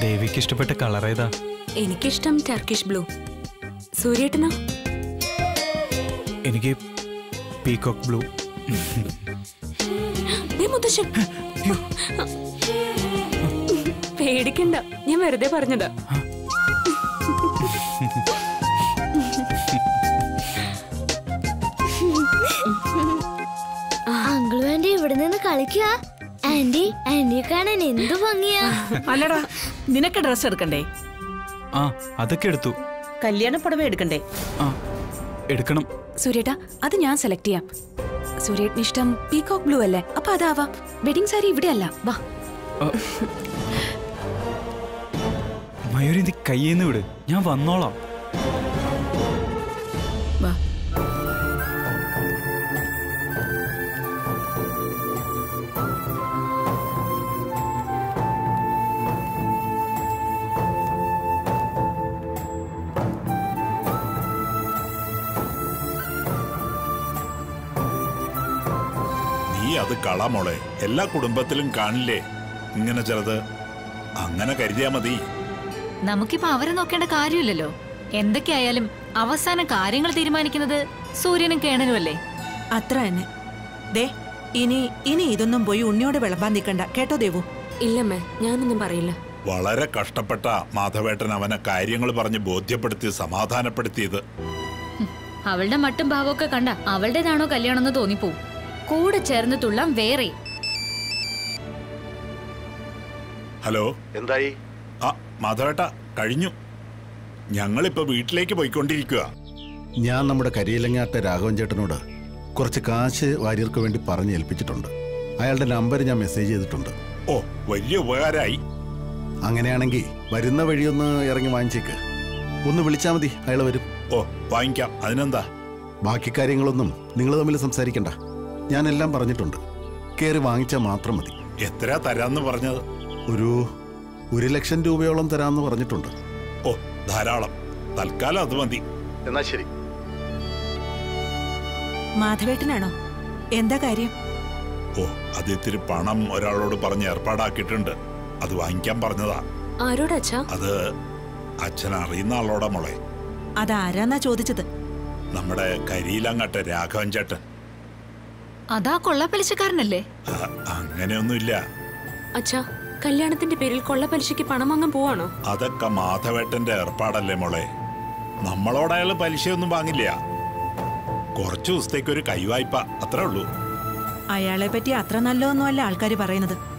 ദേവിക്ക് ഇഷ്ടപ്പെട്ട കളർ ഏതാ എനിക്കിഷ്ടം ടർക്കിഷ് ബ്ലൂ സൂര്യേട്ടനോ എനിക്ക് പീകോക്ക് ബ്ലൂ ദേ മുത്തശ്ശൻ പേടിക്കണ്ട ഞാൻ വെറുതെ പറഞ്ഞതാ അങ്കിൾ ആന്റി ഇവിടെ നിന്ന് കളിക്കുക ആന്റി ആന്റിയെ കാണാൻ എന്തു ഭംഗിയാ അല്ലടാ നിനക്ക് ഡ്രസ് എടുക്കണ്ടേ ആ അതൊക്കെ എടുത്തു കല്യാണ പുടവ എടുക്കണ്ടേ ആ എടുക്കണം സൂര്യേട്ടാ അത് ഞാൻ സെലക്ട് ചെയ്യാം സൂര്യേട്ടന് ഇഷ്ടം പീകോക്ക് ബ്ലൂ അല്ലേ അപ്പൊ അതാവാം വെഡിങ് സാരി ഇവിടെ അല്ല വാ മയൂരി നീ കയ്യേന്ന് വിട് ഞാൻ വന്നോളാം വാ നീ അത് കള മോളെ എല്ലാ കുടുംബത്തിലും കാണില്ലേ ഇങ്ങനെ ചിലത് അങ്ങനെ കരുതിയാ മതി നമുക്കിപ്പോ അവരെ നോക്കേണ്ട കാര്യമില്ലല്ലോ എന്തൊക്കെയായാലും അവസാനം കാര്യങ്ങൾ തീരുമാനിക്കുന്നത് സൂര്യനും കേണനും അല്ലേ അത്ര തന്നെ ദേ ഇനി ഇനി ഇതൊന്നും പോയി ഉണ്ണിയോട് വിളമ്പാൻ നിൽക്കണ്ട കേട്ടോ ദേവു ഇല്ലമ്മേ ഞാനൊന്നും പറയില്ല വളരെ കഷ്ടപ്പെട്ട മാധവേട്ടൻ അവനെ കാര്യങ്ങൾ പറഞ്ഞ് ബോധ്യപ്പെടുത്തി സമാധാനപ്പെടുത്തിയത് ഹും, അവളുടെ മട്ടും ഭാവമൊക്കെ കണ്ട അവളുടേതാണോ കല്യാണം എന്ന് തോന്നിപ്പോവും കൂടെ ചേർന്ന് തുള്ളാം വേറെ ഹലോ എന്തായി ആ മാധവേട്ട കഴിഞ്ഞു ഞങ്ങളിപ്പോ വീട്ടിലേക്ക് പോയിക്കൊണ്ടിരിക്കുക ഞാൻ നമ്മുടെ കരിയിലങ്ങാട്ട് രാഘവൻ ചേട്ടനോട് കുറച്ച് കാശ് വാര്യർക്ക് വേണ്ടി പറഞ്ഞ് ഏൽപ്പിച്ചിട്ടുണ്ട് അയാളുടെ നമ്പർ ഞാൻ മെസ്സേജ് ചെയ്തിട്ടുണ്ട് ഓ വലിയ ഉപകാരമായി അങ്ങനെയാണെങ്കിൽ വരുന്ന വഴിയൊന്ന് ഇറങ്ങി വാങ്ങിച്ചേക്ക് ഒന്ന് വിളിച്ചാൽ മതി അയാൾ വരും ഓ വാങ്ങിക്കാം അതിനെന്താ ബാക്കി കാര്യങ്ങളൊന്നും നിങ്ങൾ തമ്മിൽ സംസാരിക്കണ്ട ഞാനെല്ലാം പറഞ്ഞിട്ടുണ്ട് കയറി വാങ്ങിച്ചാൽ മാത്രം മതി എത്ര തരാന്ന് പറഞ്ഞത് ഒരു ഒരു ലക്ഷം രൂപയോളം തരാമെന്ന് പറഞ്ഞിട്ടുണ്ട് ഓ ധാരാളം തൽക്കാലം അത് മതി എന്നാ ശരി മാധവേട്ടനാണോ എന്താ കാര്യം ഓ അത് ഇത്തിരി പണം ഒരാളോട് പറഞ്ഞ് ഏർപ്പാടാക്കിയിട്ടുണ്ട് അത് വാങ്ങിക്കാൻ പറഞ്ഞതാ ആരോടച്ഛാ അത് അച്ഛൻ അറിയുന്ന ആളോടാ മോളെ അതാരാന്നാ ചോദിച്ചത് നമ്മുടെ കരിയിലങ്ങട്ടെ രാഘവൻ ചേട്ടൻ അതാ കൊള്ളപ്പലിശക്കാരനല്ലേ ആ, അങ്ങനെയൊന്നുമില്ല അച്ഛാ കല്യാണത്തിന്റെ പേരിൽ കൊള്ളപ്പലിശയ്ക്ക് പണം വാങ്ങാൻ പോവാണോ അതൊക്കെ മാധവേട്ടന്റെ ഏർപ്പാടല്ലേ മോളെ നമ്മളോട് അയാൾ പലിശയൊന്നും വാങ്ങില്ല കുറച്ചു ദിവസത്തേക്ക് ഒരു കൈവായ്പ അത്രേ ഉള്ളൂ അയാളെ പറ്റി അത്ര നല്ലതൊന്നുമല്ല ആൾക്കാർ പറയുന്നത്